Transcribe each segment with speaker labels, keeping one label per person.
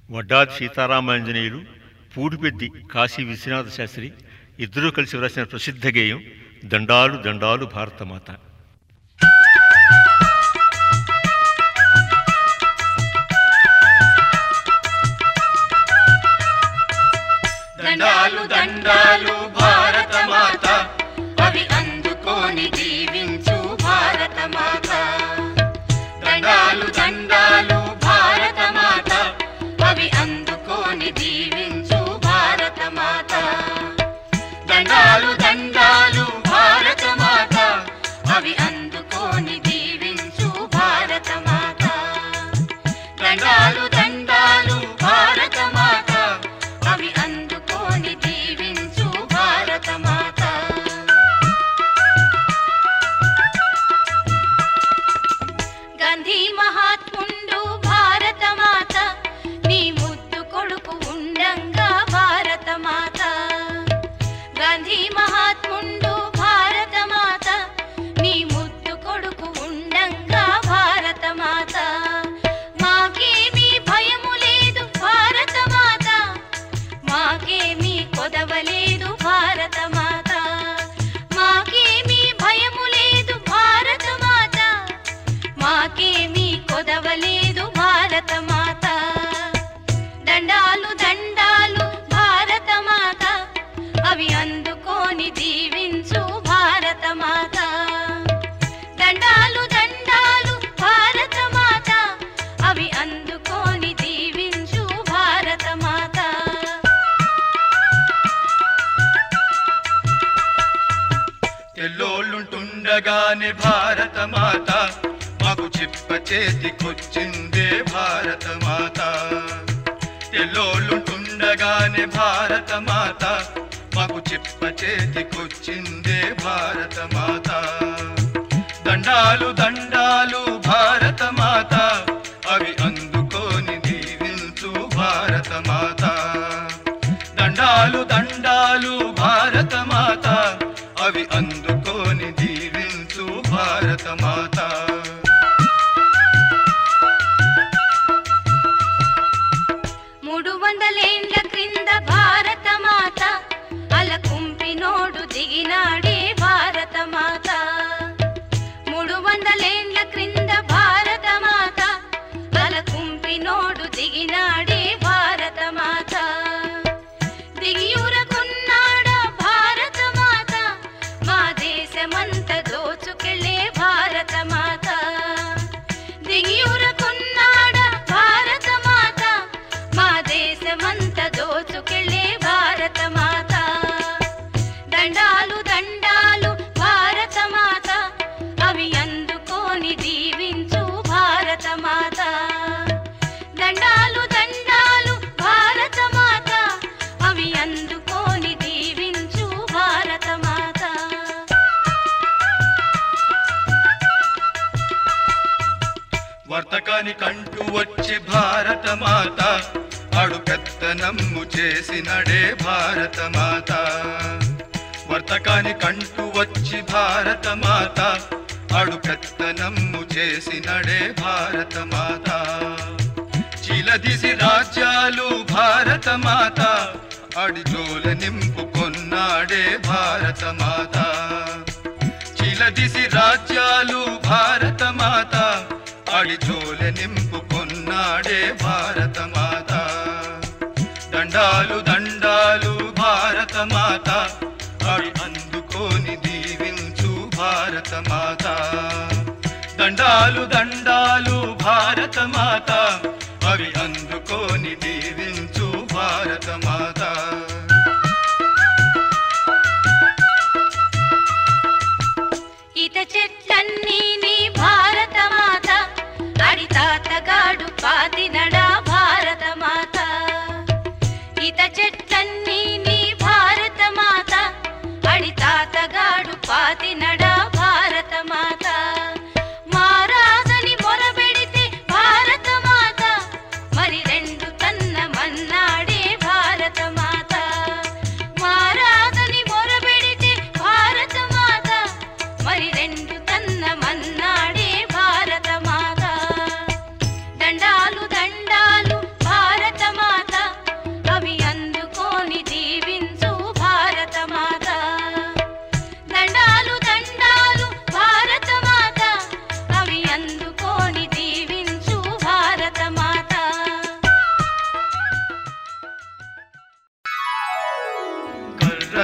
Speaker 1: వడ్డాది సీతారామాంజనేయులు పూడిపెద్ది కాశీ విశ్వనాథ శాస్త్రి ఇద్దరూ కలిసి వ్రాసిన ప్రసిద్ధ గేయం దండాలు దండాలు భారతమాత
Speaker 2: దండాలు దండాలు భారత మాత అవి అందుకోని జీవించు భారత మాత దండాలు దండాలు భారత మాత అవి అందుకోని జీవించు భారత మాత దండాలు దండాలు భారత మాత అవి అందుకోని జీవించు భారత మాత దండాలు దండాలు భారత మాత అవి అందుకోని జీవించు భారత మాత గాంధీ మహాత్ముండు భారత మాత నీ ముద్దు కొడుకు ఉండంగా భారత మాత గాంధీ మహాత్ముండు భారత మాత నీ ముద్దు కొడుకు ఉండంగా భారత మాత మాకేమీ భయము లేదు భారత మాత మాకేమీ కొదవలేదు భారత మాత మాకేమీ భయము లేదు భారత మాత మాకేమీ కొదవలేదు భారత మాత దండాలు దండాలు భారత మాత అవి అందుకోని దీవించు భారత మాత దండాలు దండాలు భారత మాత అవి అందుకోని దీవించు భారత మాత
Speaker 3: తెల్లోళ్ళుంటుండగానే భారత మాత మాకు చిప్ప చేతికొచ్చిందే భారత మాత తెల్లోళ్ళుంటుండగానే భారత మాత మాకు చిప్ప చేతికొచ్చిందే భారత మాత దండాలు దండాలు భారత మాత అవి అందుకోని దీవించు భారత మాత దండాలు దండాలు భారత మాత అవి అందుకోని దీవించు భారత మాత
Speaker 2: మూడు వందలేండ్ల క్రింద భారత మాత అలకుంపినోడు దిగినాడే భారత మాత మూడు వందలేండ్ల క్రింద భారత మాత అలకుంపినోడు దిగినాడే భారత మాత దిగియురకున్నాడా భారత మాత మా దేశమంత దోచుకెళ్ళే భారత మాత దిగియురకున్నాడా భారత మాత మా దేశమంత దోచుకెళ్ళే భారత మాత దండాలు దండాలు భారత మాత అవి అందుకోని దీవించు భారత మాత దండాలు దండాలు భారత మాత అవి అందుకోని దీవించు భారత మాత
Speaker 3: వర్తకాని కంటూ వచ్చి భారత మాత అడు పెత్తనమ్ము చేసినడే భారత మాత వర్తకాని కంటూ వచ్చి భారత మాత అడు పెత్తనమ్ము చేసినడే భారత మాత చిలదిసి రాజ్యాలు భారత మాత అడి జోల నింపుకొన్నాడే భారత మాత చిలదిసి రాజ్యాలు భారత మాత అడి జోల నింపుకొన్నాడే భారత మాత దండాలు దండాలు భారత మాత అడి అందుకోని దీవించు భారత మాత దండాలు దండాలు భారత మాత అవి అందుకోని దీవించు భారత మాత
Speaker 2: ఈత చెట్లన్నీ నీ భారత మాత అడి తాతగాడు పాతినడా భారత మాత ఈత చెట్లన్నీ నీ భారత మాత అడి తాతగాడు పాతినడా భారత మాత మారాజని మొరబెడితే భారత మాత మరి రెండు తన్న మన్నాడే భారత మాత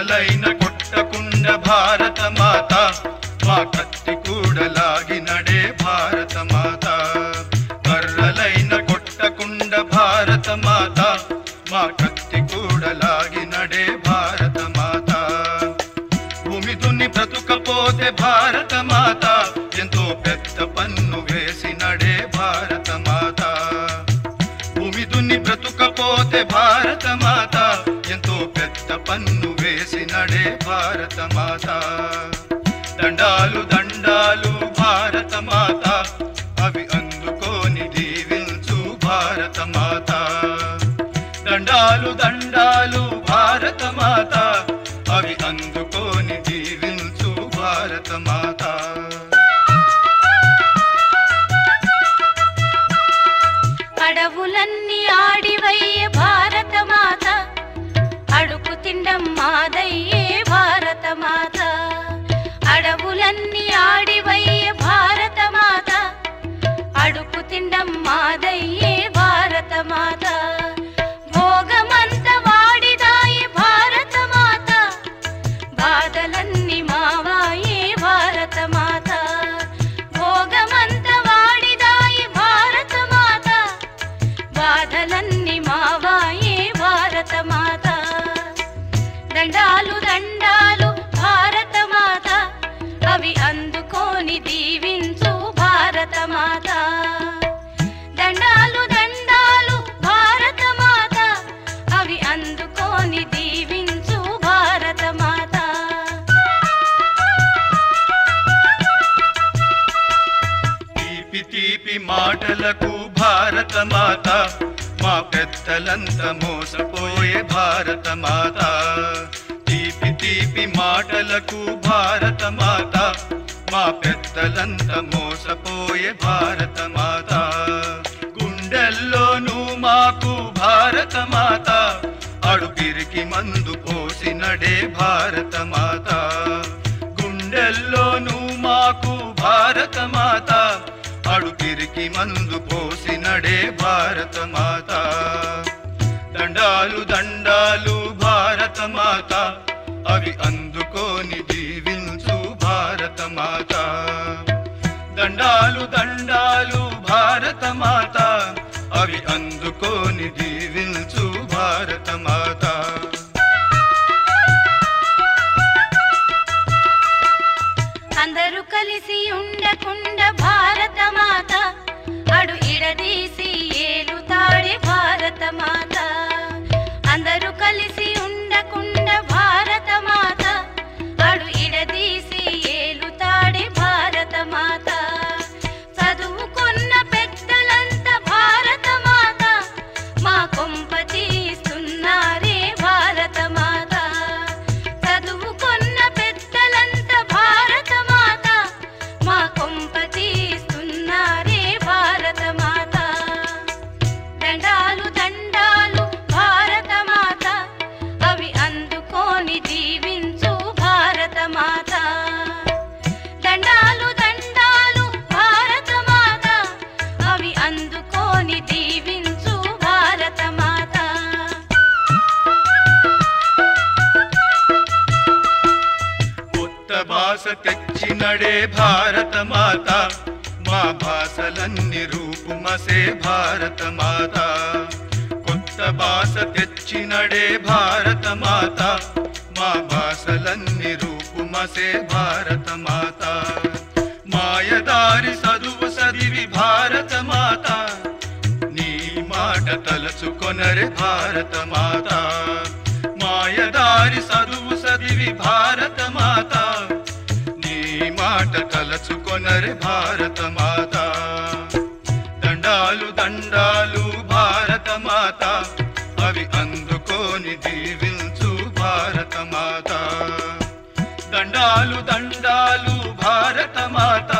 Speaker 3: కర్రలైన కొట్టకుండ భారత మాత మా కత్తి కూడలాగినడే భారత మాత కర్రలైన కొట్టకుండ భారత మాత మా కత్తి కూడలాగినడే భారత మాత భూమి దున్ని బ్రతుకపోతే భారత మాత ఎంతో పెద్ద పన్ను వేసినడే భారత మాత భూమి దున్ని బ్రతుకపోతే భారత మాత ఎంతో పెద్ద పన్ను వేసినడే భారత మాత దండాలు దండాలు భారత మాత అవి అందుకోని దీవించు భారత మాత దండాలు దండాలు భారత మాత అవి అందుకోని దీవించు భారత మాత
Speaker 2: అడవులన్నీ ఆడివయ్యే భారత మాత అడుగు తిండం మాదయ్యే భారత మాత అడవులన్నీ ఆడివయ్యే భారత మాత అడుగు తిండం మాదయ్యే భారత మాత భోగమంత వాడిదాయి భారత మాత బాధలన్నీ మావాయే భారత మాత భోగమంత వాడిదాయి భారత మాత బాధలన్నీ మావాయే భారత మాత దండాలు దండాలు భారత మాత అవి అందుకోని దీవించు భారత మాత దండాలు దండాలు భారత మాత అవి అందుకోని దీవించు భారత మాత
Speaker 3: తీపి తీపి మాటలకు భారత మాత మా పెద్దలంత మోసపోయే భారత మాత తీపి తీపి మాటలకు భారత మాత మా పెద్దలంత మోసపోయే భారత మాత గుండెల్లోనూ మాకు భారత మాత అడుపిరికి మందు పోసినడే భారత మాత గుండెల్లోనూ మాకు భారత మాత అడుపిరికి మందు పోసినడే భారత మాత దండాలు దండాలు భారత మాత అవి అందుకోని దీవించు భారత మాత దండాలు దండాలు భారత మాత అవి అందుకోని దీవించు భారత మాత
Speaker 2: అందరూ కలిసి ఉండకుండ భారత మాత అడు ఇడదీసి ఏలుతాడే భారత మాత అందరూ కలిసి ఉండకుండ భారత మాత అడు ఇడదీసి ఏలుతాడే భారత మాత చదువుకున్న పెద్దలంత భారత మాత మా కొంప తీస్తున్నారే భారత మాత చదువుకున్న పెద్దలంత భారత మాత మా కొంప తీస్తున్నారే భారత మాత దండాలు దండాలు భారత మాత అవి అందుకోని దీవించు భారత మాత దండాలు దండాలు భారత మాత అవి అందుకోని దీవించు భారత మాత
Speaker 3: కొత్త భాష తెచ్చినడే భారత మాత మా భాషలన్నీ రూపుమసే భారత మాత కొత్త భాష తెచ్చినడే భారత మాత మా భాషలన్నీ రూపుమసే భారత మాత మాయదారి చదువు చదివి భారత మాత నీ మాట తలచుకొనరే భారత మాత మాయదారి చదువు చదివి భారత మాత నీ మాట తలచుకొనరే భారత మాత దండాలు దండాలు భారత మాత అవి అందుకోని దీవించు భారత మాత దండాలు దండాలు భారత మాత